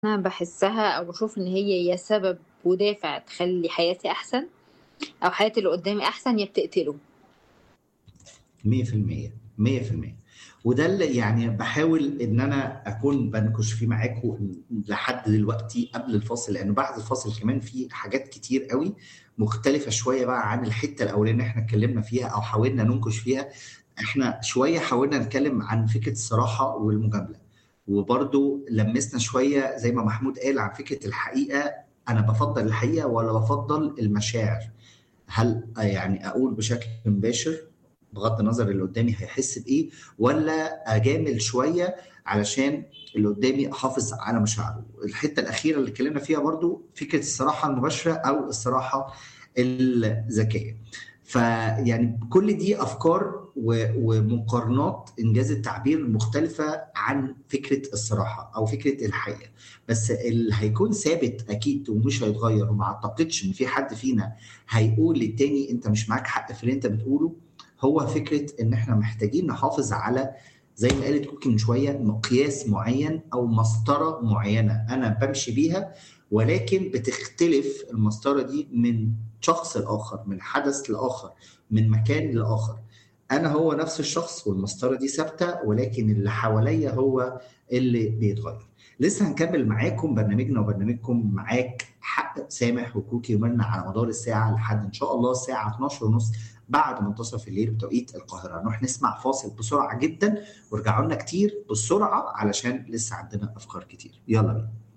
أنا باحسّها أو باشوف إن هي يا سبب ودافع تخلّي حياتي أحسن، أو حياة اللي قدّامي أحسن، يا بتقتله. 100%، 100% وده اللي يعني باحاول إن أنا أكون بانكُش فيه معاكم لحد دلوقتي قبل الفاصل، لإنه بعد الفاصل كمان في حاجات كتير أوي مختلفة شوية بقى عن الحتّة الأولانية اللي إحنا اتكلّمنا فيها أو حاولنا ننكُش فيها، إحنا شوية حاولنا نتكلّم عن فكرة الصراحة والمجاملة، وبرضه لمّسنا شوية زي ما محمود قال عن فكرة الحقيقة، أنا بافضّل الحقيقة والّا بافضّل المشاعر؟ هل أ يعني أقول بشكل مباشر بغض النظر اللي قدّامي هيحس بإيه، والّا أجامل شوية علشان اللي قدّامي أحافظ على مشاعره؟ الحتّة الأخيرة اللي اتكلّمنا فيها برضه فكرة الصراحة المباشرة أو الصراحة الذكية. فيعني كل دي أفكار و ومقارنات إنجاز التعبير مختلفة عن فكرة الصراحة أو فكرة الحقيقة، بس اللي هيكون ثابت أكيد ومش هيتغيّر وما أعتقدش إن في حد فينا هيقول للتاني أنت مش معاك حق في اللي أنت بتقوله، هو فكرة إن إحنا محتاجين نحافظ على زي ما قالت كوكي من شوية مقياس معيّن أو مسطرة معيّنة أنا بامشي بيها، ولكن بتختلف المسطرة دي من شخص لآخر، من حدث لآخر، من مكان لآخر. أنا هو نفس الشخص والمسطرة دي ثابتة، ولكن اللي حواليّا هو اللي بيتغيّر. لسه هنكمّل معاكم برنامجنا وبرنامجكم معاك حق سامح وكوكي وميرنا على مدار الساعة لحد إن شاء الله الساعة 12:30 بعد منتصف الليل بتوقيت القاهرة. هنروح نسمع فاصل بسرعة جدًا وارجعوا لنا كتير بسرعة علشان لسه عندنا أفكار كتير. يالّا بينا.